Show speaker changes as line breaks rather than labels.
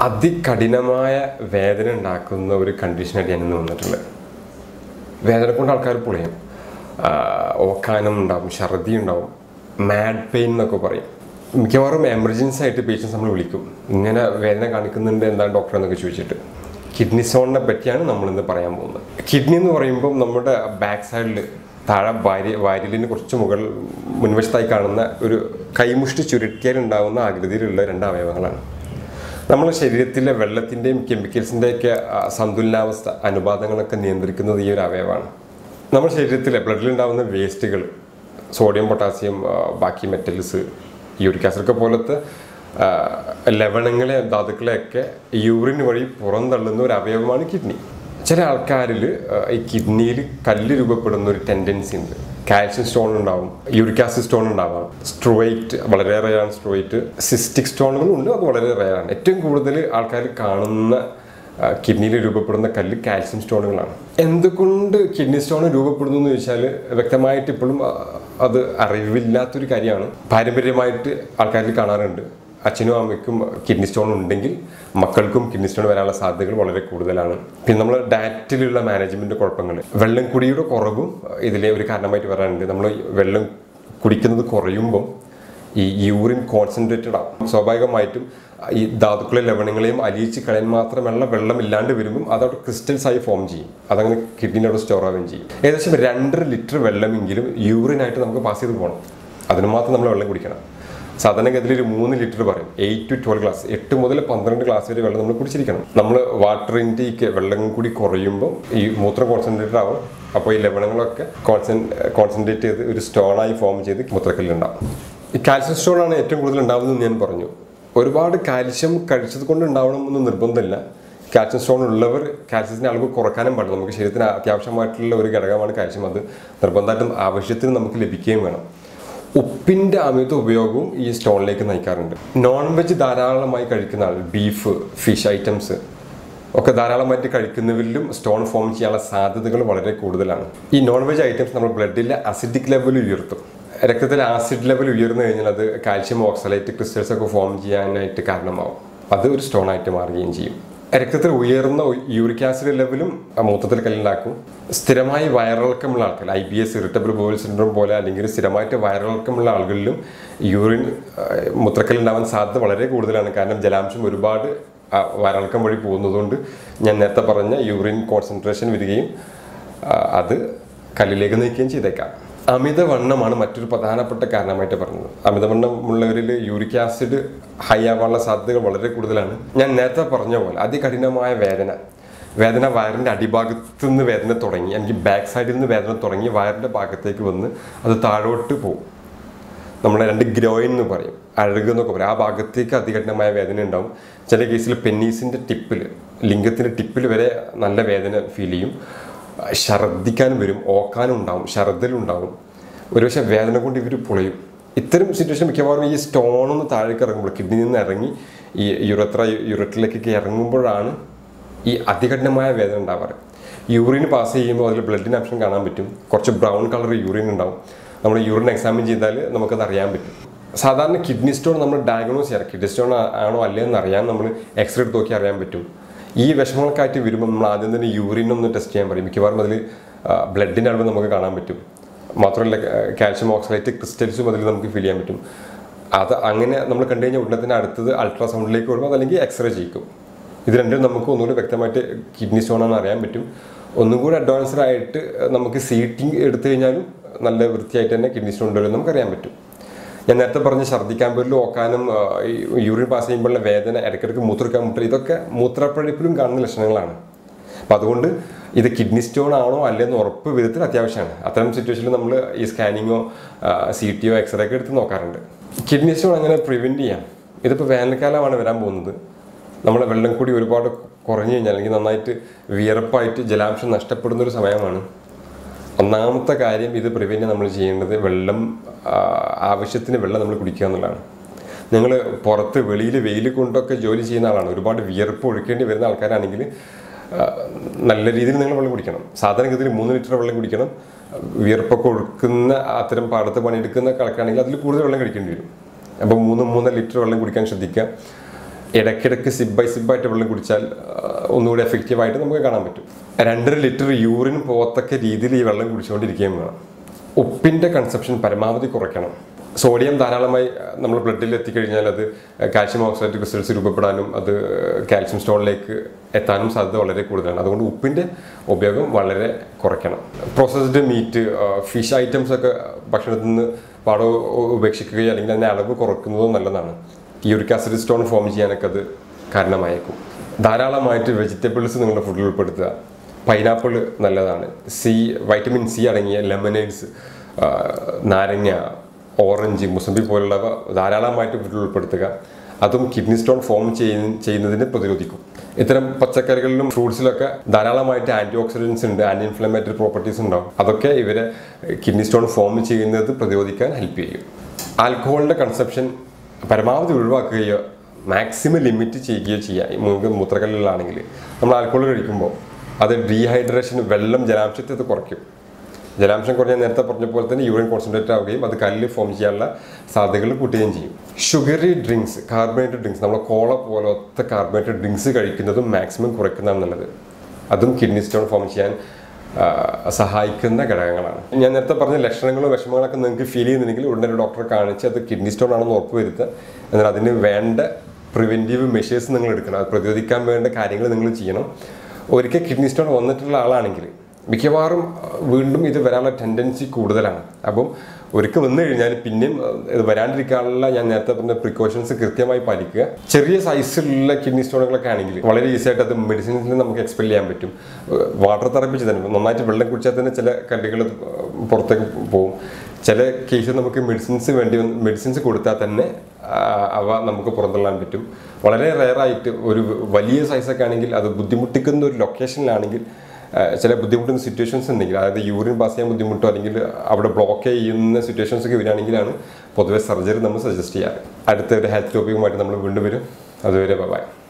അതികഠിനമായ വേദന ഉണ്ടാക്കുന്ന ഒരു കണ്ടീഷനായിട്ട് ഞാൻ ഇന്ന് വന്നിട്ടുള്ളത് വേദന കൊണ്ട് ആൾക്കാർ പൊളിയും ആ, ഓക്കാനം ഉണ്ടാവും ഛർദി ഉണ്ടാവും മാഡ് പെയിൻ എന്നൊക്കെ പറയും മിക്കവാറും എമർജൻസി ആയിട്ട് പേഷ്യൻസ് നമ്മൾ വിളിക്കും ഇങ്ങനെ വേദന കാണിക്കുന്നുണ്ട് എന്താണ് ഡോക്ടർ എന്നൊക്കെ ചോദിച്ചിട്ട് കിഡ്നി സ്റ്റോണിനെ പറ്റിയാണ് നമ്മളിന്ന് പറയാൻ പോകുന്നത് കിഡ്നി എന്ന് പറയുമ്പോൾ നമ്മുടെ ബാക്ക് സൈഡിൽ താഴെ വാരി വാരിലിന് കുറച്ച് മുകൾ മുൻവശത്തായി കാണുന്ന ഒരു കൈമുഷ്ടി ചുരുട്ടിയാൽ ഉണ്ടാകുന്ന ആകൃതിയിലുള്ള രണ്ട് അവയവങ്ങളാണ് നമ്മുടെ ശരീരത്തിലെ വെള്ളത്തിൻ്റെയും കെമിക്കൽസിൻ്റെയൊക്കെ സന്തുലനാവസ്ഥ അനുപാതങ്ങളൊക്കെ നിയന്ത്രിക്കുന്നത് ഈ ഒരു അവയവമാണ് നമ്മുടെ ശരീരത്തിലെ ബ്ലഡിലുണ്ടാകുന്ന വേസ്റ്റുകൾ സോഡിയം പൊട്ടാസ്യം ആ, ബാക്കി മെറ്റൽസ് യൂറിക് ആസിഡ് ഒക്കെ പോലത്തെ ആ, ലവണങ്ങളെ ധാതുക്കളെയൊക്കെ യൂറിൻ വഴി പുറന്തള്ളുന്ന ഒരു അവയവമാണ് കിഡ്നി ചില ആൾക്കാരിൽ ഈ കിഡ്നിയിൽ കല്ല് രൂപപ്പെടുന്ന ഒരു ടെൻഡൻസി ഉണ്ട് കാൽഷ്യം സ്റ്റോൺ ഉണ്ടാവും യൂറിക് ആസിഡ് സ്റ്റോൺ ഉണ്ടാവാം സ്ട്രോയിറ്റ് വളരെ റയറാണ് സ്ട്രോയിറ്റ് സിസ്റ്റിക് സ്റ്റോണുകളും ഉണ്ട് അത് വളരെ റയറാണ് ഏറ്റവും കൂടുതൽ ആൾക്കാർ കാണുന്ന കിഡ്നിയിൽ രൂപപ്പെടുന്ന കല്ല് കാൽഷ്യം സ്റ്റോണുകളാണ് എന്തുകൊണ്ട് കിഡ്നി സ്റ്റോൺ രൂപപ്പെടുന്നു എന്ന് ചോദിച്ചാൽ വ്യക്തമായിട്ട് ഇപ്പോഴും ആ, അത് അറിവില്ലാത്തൊരു കാര്യമാണ് പാരമ്പര്യമായിട്ട് ആൾക്കാരിൽ കാണാറുണ്ട് അച്ഛനും അമ്മയ്ക്കും കിഡ്നി സ്റ്റോൺ ഉണ്ടെങ്കിൽ മക്കൾക്കും കിഡ്നി സ്റ്റോൺ വരാനുള്ള സാധ്യതകൾ വളരെ കൂടുതലാണ് പിന്നെ നമ്മൾ ഡയറ്റിലുള്ള മാനേജ്മെന്റ് കുഴപ്പങ്ങൾ വെള്ളം കുടിയുടെ കുറവും ഇതിലെ ഒരു കാരണമായിട്ട് വരാറുണ്ട് നമ്മൾ വെള്ളം കുടിക്കുന്നത് കുറയുമ്പോൾ ഈ യൂറിൻ കോൺസെൻട്രേറ്റഡ് ആവും സ്വാഭാവികമായിട്ടും ഈ ധാതുക്കളെ ലവണങ്ങളെയും അലിയിച്ച് കളയാൻ മാത്രമല്ല വെള്ളം ഇല്ലാണ്ട് വരുമ്പം അതവിടെ ക്രിസ്റ്റൽസ് ആയി ഫോം ചെയ്യും അതങ്ങനെ കിഡ്നിയുടെ സ്റ്റോർ ആവുകയും ചെയ്യും ഏകദേശം രണ്ടര ലിറ്റർ വെള്ളമെങ്കിലും യൂറിനായിട്ട് നമുക്ക് പാസ് ചെയ്ത് പോകണം അതിന് മാത്രം നമ്മൾ വെള്ളം കുടിക്കണം സാധാരണഗതിയിൽ ഒരു മൂന്ന് ലിറ്റർ പറയും എയ്റ്റ് ടു ട്വൽവ് ഗ്ലാസ് എട്ട് മുതൽ പന്ത്രണ്ട് ഗ്ലാസ് വരെ വെള്ളം നമ്മൾ കുടിച്ചിരിക്കണം നമ്മൾ വാട്ടർ ഇൻടേക്ക് വെള്ളം കൂടി കുറയുമ്പോൾ ഈ മൂത്രം കോൺസെൻട്രേറ്റഡ് ആവും അപ്പോൾ ഈ ലവണങ്ങളൊക്കെ കോൺസെൻ കോൺസെൻട്രേറ്റ് ചെയ്ത് ഒരു സ്റ്റോണായി ഫോം ചെയ്ത് മൂത്രക്കല്ലുണ്ടാവും ഈ കാൽഷ്യം സ്റ്റോൺ ആണ് ഏറ്റവും കൂടുതൽ ഉണ്ടാവുന്നത് ഞാൻ പറഞ്ഞു ഒരുപാട് കാൽഷ്യം കഴിച്ചത് കൊണ്ട് ഉണ്ടാവണമെന്ന് നിർബന്ധമില്ല കാൽഷ്യം സ്റ്റോൺ ഉള്ളവർ കാൽഷ്യത്തിൻ്റെ അളവ് കുറക്കാനും പാടില്ല നമുക്ക് ശരീരത്തിന് അത്യാവശ്യമായിട്ടുള്ള ഒരു ഘടകമാണ് കാൽഷ്യം അത് നിർബന്ധമായിട്ടും ആവശ്യത്തിന് നമുക്ക് ലഭിക്കുകയും വേണം ഉപ്പിൻ്റെ അമിത ഉപയോഗവും ഈ സ്റ്റോണിലേക്ക് നയിക്കാറുണ്ട് നോൺ വെജ് ധാരാളമായി കഴിക്കുന്ന ആൾ ബീഫ് ഫിഷ് ഐറ്റംസ് ഒക്കെ ധാരാളമായിട്ട് കഴിക്കുന്നവരിലും സ്റ്റോൺ ഫോം ചെയ്യാനുള്ള സാധ്യതകൾ വളരെ കൂടുതലാണ് ഈ നോൺ വെജ് ഐറ്റംസ് നമ്മുടെ ബ്ലഡിലെ അസിഡിക് ലെവൽ ഉയർത്തും രക്തത്തിലെ ആസിഡ് ലെവൽ ഉയർന്നു കഴിഞ്ഞാൽ അത് കാൽഷ്യം ഓക്സലൈറ്റ് ക്രിസ്റ്റൽസ് ഒക്കെ ഫോം ചെയ്യാനായിട്ട് കാരണമാവും അത് ഒരു സ്റ്റോൺ ആയിട്ട് മാറുകയും ചെയ്യും രക്തത്തിൽ ഉയർന്ന യൂറിക് ആസിഡ് ലെവലും മൂത്രത്തിൽ കല്ലുണ്ടാക്കും സ്ഥിരമായി വയറിളക്കമുള്ള ആൾക്കാർ I B S irritable bowel syndrome പോലെ അല്ലെങ്കിൽ സ്ഥിരമായിട്ട് വയറിളക്കമുള്ള ആളുകളിലും യൂറിൻ മൂത്രക്കല്ലുണ്ടാവാൻ സാധ്യത വളരെ കൂടുതലാണ് കാരണം ജലാംശം ഒരുപാട് ആ, വയറിളക്കം വഴി പോകുന്നതുകൊണ്ട് ഞാൻ നേരത്തെ പറഞ്ഞ യൂറിൻ കോൺസെൻട്രേഷൻ വരികയും ആ, അത് കല്ലിലേക്ക് നയിക്കുകയും ചെയ്തേക്കാം അമിതവണ്ണമാണ് മറ്റൊരു പ്രധാനപ്പെട്ട കാരണമായിട്ട് പറഞ്ഞത് അമിതവണ്ണമുള്ളവരിൽ യൂറിക് ആസിഡ് ഹൈ ആവാനുള്ള സാധ്യതകൾ വളരെ കൂടുതലാണ് ഞാൻ നേരത്തെ പറഞ്ഞ പോലെ അതികഠിനമായ വേദന വേദന വയറിൻ്റെ അടിഭാഗത്ത് നിന്ന് വേദന തുടങ്ങി എനിക്ക് ബാക്ക് സൈഡിൽ നിന്ന് വേദന തുടങ്ങി വയറിൻ്റെ ഭാഗത്തേക്ക് വന്ന് അത് താഴോട്ട് പോകും നമ്മുടെ രണ്ട് ഗ്രോയിൻ എന്ന് പറയും അഴക് എന്നൊക്കെ പറയും ആ ഭാഗത്തേക്ക് അതികഠിനമായ വേദന ഉണ്ടാവും ചില കേസിൽ പെന്നീസിൻ്റെ ടിപ്പിൽ ലിംഗത്തിൻ്റെ ടിപ്പിൽ വരെ നല്ല വേദന ഫീൽ ചെയ്യും ഛർദ്ദിക്കാനും വരും ഓക്കാനും ഉണ്ടാവും ഛർദ്ദലുണ്ടാവും ഒരുപക്ഷെ വേദന കൊണ്ട് ഇവർ പൊളയും ഇത്തരം സിറ്റുവേഷൻ മിക്കവാറും ഈ സ്റ്റോണൊന്ന് താഴേക്ക് ഇറങ്ങുമ്പോൾ കിഡ്നിയിൽ നിന്ന് ഇറങ്ങി ഈ യുറത്ര യുററ്റിലേക്കൊക്കെ ഇറങ്ങുമ്പോഴാണ് ഈ അതികഠിനമായ വേദന ഉണ്ടാവാറ് യൂറിൻ പാസ് ചെയ്യുമ്പോൾ അതിൽ ബ്ലഡിന് ഓപ്ഷൻ കാണാൻ പറ്റും കുറച്ച് ബ്രൗൺ കളർ യൂറിൻ ഉണ്ടാവും നമ്മൾ യൂറിൻ എക്സാമിൻ ചെയ്താൽ നമുക്കത് അറിയാൻ പറ്റും സാധാരണ കിഡ്നി സ്റ്റോൺ നമ്മൾ ഡയഗ്നോസ് ചെയ്യാറ് കിഡ്നി സ്റ്റോൺ ആണോ അല്ലേ എന്ന് അറിയാൻ നമ്മൾ എക്സ്റേ എടുത്ത് നോക്കി അറിയാൻ പറ്റും ഈ വിഷമങ്ങൾക്കായിട്ട് വരുമ്പോൾ നമ്മൾ ആദ്യം തന്നെ യൂറിൻ ഒന്ന് ടെസ്റ്റ് ചെയ്യാൻ പറയും മിക്കവാറും അതിൽ ബ്ലഡിൻ്റെ അളവ് നമുക്ക് കാണാൻ പറ്റും മാത്രമല്ല കാൽഷ്യം ഓക്സലൈറ്റ് ക്രിസ്റ്റൽസും അതിൽ നമുക്ക് ഫീൽ ചെയ്യാൻ പറ്റും അത് അങ്ങനെ നമ്മൾ കണ്ടു കഴിഞ്ഞാൽ ഉടനെ തന്നെ അടുത്തത് അൾട്രാസൗണ്ടിലേക്ക് വരുമ്പോൾ അതല്ലെങ്കിൽ എക്സ്റേ ചെയ്യിക്കും ഇത് രണ്ടും നമുക്ക് ഒന്നുകൂടി വ്യക്തമായിട്ട് കിഡ്നി സ്റ്റോൺ ആണെന്ന് അറിയാൻ പറ്റും ഒന്നും കൂടി അഡ്വാൻസ്ഡ് ആയിട്ട് നമുക്ക് സീറ്റിംഗ് എടുത്തു കഴിഞ്ഞാലും നല്ല വൃത്തിയായിട്ട് തന്നെ കിഡ്നി സ്റ്റോൺ ഉണ്ടല്ലോ എന്ന് നമുക്ക് അറിയാൻ പറ്റും ഞാൻ നേരത്തെ പറഞ്ഞ ഛർദ്ദിക്കാൻ പോലും ഓക്കാനും ആ, ഈ യൂറിൻ പാസ് ചെയ്യുമ്പോഴുള്ള വേദന ഇടയ്ക്കിടയ്ക്ക് മൂത്രക്കാൻ മുട്ടൽ ഇതൊക്കെ മൂത്രപ്പഴുപ്പിലും കാണുന്ന ലക്ഷണങ്ങളാണ് അപ്പം അതുകൊണ്ട് ഇത് കിഡ്നി സ്റ്റോൺ ആണോ അല്ലെന്ന് ഉറപ്പ് വിധത്തിൽ അത്യാവശ്യമാണ് അത്തരം സിറ്റുവേഷനിൽ നമ്മൾ ഈ സ്കാനിങ്ങോ സി ടിയോ എക്സ്റേ ഒക്കെ എടുത്ത് നോക്കാറുണ്ട് കിഡ്നി സ്റ്റോൺ അങ്ങനെ പ്രിവെൻറ്റ് ചെയ്യാം ഇതിപ്പോൾ വേനൽക്കാലമാണ് വരാൻ പോകുന്നത് നമ്മുടെ വെള്ളം കൂടി ഒരുപാട് കുറഞ്ഞു കഴിഞ്ഞാൽ അല്ലെങ്കിൽ നന്നായിട്ട് വിയർപ്പായിട്ട് ജലാംശം നഷ്ടപ്പെടുന്ന ഒരു സമയമാണ് ഒന്നാമത്തെ കാര്യം ഇത് പ്രിവെൻറ്റ് നമ്മൾ ചെയ്യേണ്ടത് വെള്ളം ആ, ആവശ്യത്തിന് വെള്ളം നമ്മൾ കുടിക്കുക എന്നുള്ളതാണ് നിങ്ങൾ പുറത്ത് വെളിയിൽ വെയിൽ കൊണ്ടൊക്കെ ജോലി ചെയ്യുന്ന ആളാണ് ഒരുപാട് വിയർപ്പ് ഒഴിക്കേണ്ടി വരുന്ന ആൾക്കാരാണെങ്കിൽ ആ, നല്ല രീതിയിൽ നിങ്ങൾ വെള്ളം കുടിക്കണം സാധാരണഗതിയിൽ മൂന്ന് ലിറ്റർ വെള്ളം കുടിക്കണം വിയർപ്പൊക്കെ ഒഴുക്കുന്ന അത്തരം പാടത്ത് പണിയെടുക്കുന്ന ആൾക്കാണെങ്കിൽ അതിൽ കൂടുതൽ വെള്ളം കഴിക്കേണ്ടി വരും അപ്പോൾ മൂന്ന് മൂന്നര ലിറ്റർ വെള്ളം കുടിക്കാൻ ശ്രദ്ധിക്കുക ഇടയ്ക്കിടയ്ക്ക് സിപ്പ് ബൈ സിപ്പായിട്ട് വെള്ളം കുടിച്ചാൽ ആ, ഒന്നുകൂടി എഫക്റ്റീവായിട്ട് നമുക്ക് കാണാൻ പറ്റും രണ്ടര ലിറ്റർ യൂറിൻ പോകത്തക്ക രീതിയിൽ ഈ വെള്ളം കുടിച്ചുകൊണ്ടിരിക്കുകയും വേണം ഉപ്പിൻ്റെ കൺസപ്ഷൻ പരമാവധി കുറയ്ക്കണം സോഡിയം ധാരാളമായി നമ്മൾ ബ്ലഡിൽ എത്തിക്കഴിഞ്ഞാൽ അത് കാൽഷ്യം ഓക്സൈഡ് ക്രിസ്റ്റൽസ് രൂപപ്പെടാനും അത് കാൽഷ്യം സ്റ്റോണിലേക്ക് എത്താനും സാധ്യത വളരെ കൂടുതലാണ് അതുകൊണ്ട് ഉപ്പിൻ്റെ ഉപയോഗം വളരെ കുറയ്ക്കണം പ്രോസസ്ഡ് മീറ്റ് ഫിഷ് ഐറ്റംസ് ഒക്കെ ഭക്ഷണത്തിൽ നിന്ന് പാടോ ഉപേക്ഷിക്കുകയോ അല്ലെങ്കിൽ അതിൻ്റെ അളവ് കുറയ്ക്കുന്നതോ നല്ലതാണ് യൂറിക് ആസിഡ് സ്റ്റോൺ ഫോം ചെയ്യാനൊക്കെ അത് കാരണമായേക്കും ധാരാളമായിട്ട് വെജിറ്റബിൾസ് നിങ്ങളുടെ ഫുഡിൽ ഉൾപ്പെടുത്തുക പൈനാപ്പിൾ നല്ലതാണ് സി വൈറ്റമിൻ സി അടങ്ങിയ ലെമനേഡ്സ് നാരങ്ങ ഓറഞ്ച് മുസമ്പി പോലുള്ളവ ധാരാളമായിട്ട് ഫുഡിൽ ഉൾപ്പെടുത്തുക അതും കിഡ്നി സ്റ്റോൺ ഫോം ചെയ്യുന്ന ചെയ്യുന്നതിന് പ്രതിരോധിക്കും ഇത്തരം പച്ചക്കറികളിലും ഫ്രൂട്ട്സിലൊക്കെ ധാരാളമായിട്ട് ആൻറ്റി ഓക്സിഡൻസ് ഉണ്ട് ആൻറ്റി ഇൻഫ്ലമേറ്ററി പ്രോപ്പർട്ടീസ് ഉണ്ടാവും അതൊക്കെ ഇവരെ കിഡ്നി സ്റ്റോൺ ഫോം ചെയ്യുന്നത് പ്രതിരോധിക്കാൻ ഹെൽപ്പ് ചെയ്യും ആൽക്കഹോളിൻ്റെ കൺസപ്ഷൻ പരമാവധി ഒഴിവാക്കുകയോ മാക്സിമം ലിമിറ്റ് ചെയ്യുകയോ ചെയ്യുക ഈ നമുക്ക് മൂത്രക്കല്ലുകളാണെങ്കിൽ നമ്മൾ ആൽക്കഹോൾ കഴിക്കുമ്പോൾ അത് ഡീഹൈഡ്രേഷൻ വെള്ളം ജലാംശത്തെ അത് കുറയ്ക്കും ജലാംശം കുറഞ്ഞാൽ നേരത്തെ പറഞ്ഞ പോലെ തന്നെ യൂറിൻ കോൺസെൻട്രേറ്റ് ആവുകയും അത് കല്ല് ഫോം ചെയ്യാനുള്ള സാധ്യതകൾ കൂട്ടുകയും ചെയ്യും ഷുഗറി ഡ്രിങ്ക്സ് കാർബണേറ്റഡ് ഡ്രിങ്ക്സ് നമ്മൾ കോള പോലത്തെ കാർബണേറ്റഡ് ഡ്രിങ്ക്സ് കഴിക്കുന്നതും മാക്സിമം കുറയ്ക്കുന്നതാണ് നല്ലത് അതും കിഡ്നി സ്റ്റോൺ ഫോം ചെയ്യാൻ ആ, സഹായിക്കുന്ന ഘടകങ്ങളാണ് ഞാൻ നേരത്തെ പറഞ്ഞ ലക്ഷണങ്ങളും വിഷമങ്ങളൊക്കെ നിങ്ങൾക്ക് ഫീൽ ചെയ്യുന്നുണ്ടെങ്കിൽ ഉടനെ ഒരു ഡോക്ടറെ കാണിച്ച് അത് കിഡ്നി സ്റ്റോൺ ആണെന്ന് ഉറപ്പ് വരുത്തുക എന്നാൽ അതിന് വേണ്ട പ്രിവെൻറ്റീവ് മെഷേഴ്സ് നിങ്ങൾ എടുക്കണം അത് പ്രതിരോധിക്കാൻ വേണ്ട കാര്യങ്ങൾ നിങ്ങൾ ചെയ്യണം ഒരിക്കൽ കിഡ്നി സ്റ്റോൺ വന്നിട്ടുള്ള ആളാണെങ്കിൽ മിക്കവാറും അഹ്, വീണ്ടും ഇത് വരാനുള്ള ടെൻഡൻസി കൂടുതലാണ് അപ്പം ഒരിക്കൽ വന്നു കഴിഞ്ഞാൽ പിന്നെയും അഹ്, ഇത് വരാണ്ടിരിക്കാനുള്ള ഞാൻ നേരത്തെ പറഞ്ഞ പ്രിക്കോഷൻസ് കൃത്യമായി പാലിക്കുക ചെറിയ സൈസിലുള്ള കിഡ്നി സ്റ്റോണുകളൊക്കെ ആണെങ്കിൽ വളരെ ഈസി ആയിട്ട് അത് മെഡിസിൻസിൽ നമുക്ക് എക്സ്പെൽ ചെയ്യാൻ പറ്റും വാട്ടർ തെറപ്പി ചെയ്താൽ നന്നായിട്ട് വെള്ളം കുടിച്ചാൽ തന്നെ ചില കല്ലുകൾ പുറത്തേക്ക് പോകും ചില കേസിൽ നമുക്ക് മെഡിസിൻസ് വേണ്ടി മെഡിസിൻസ് കൊടുത്താൽ തന്നെ ആ, അവ നമുക്ക് പുറന്തള്ളാൻ പറ്റും വളരെ റെയറായിട്ട് ഒരു വലിയ സൈസൊക്കെ ആണെങ്കിൽ അത് ബുദ്ധിമുട്ടിക്കുന്ന ഒരു ലൊക്കേഷനിലാണെങ്കിൽ ആ, ചില ബുദ്ധിമുട്ടുന്ന സിറ്റുവേഷൻസ് ഉണ്ടെങ്കിൽ അതായത് യൂറിൻ പാസ് ചെയ്യാൻ ബുദ്ധിമുട്ടോ അല്ലെങ്കിൽ അവിടെ ബ്ലോക്ക് ചെയ്യുന്ന സിറ്റുവേഷൻസ് ഒക്കെ വരികയാണെങ്കിലാണ് പൊതുവെ സർജറി നമ്മൾ സജസ്റ്റ് ചെയ്യാറ് അടുത്ത ഒരു ഹെൽത്ത് ടോപ്പിക്കുമായിട്ട് നമ്മൾ വീണ്ടും വരും അതുവരെ ബൈ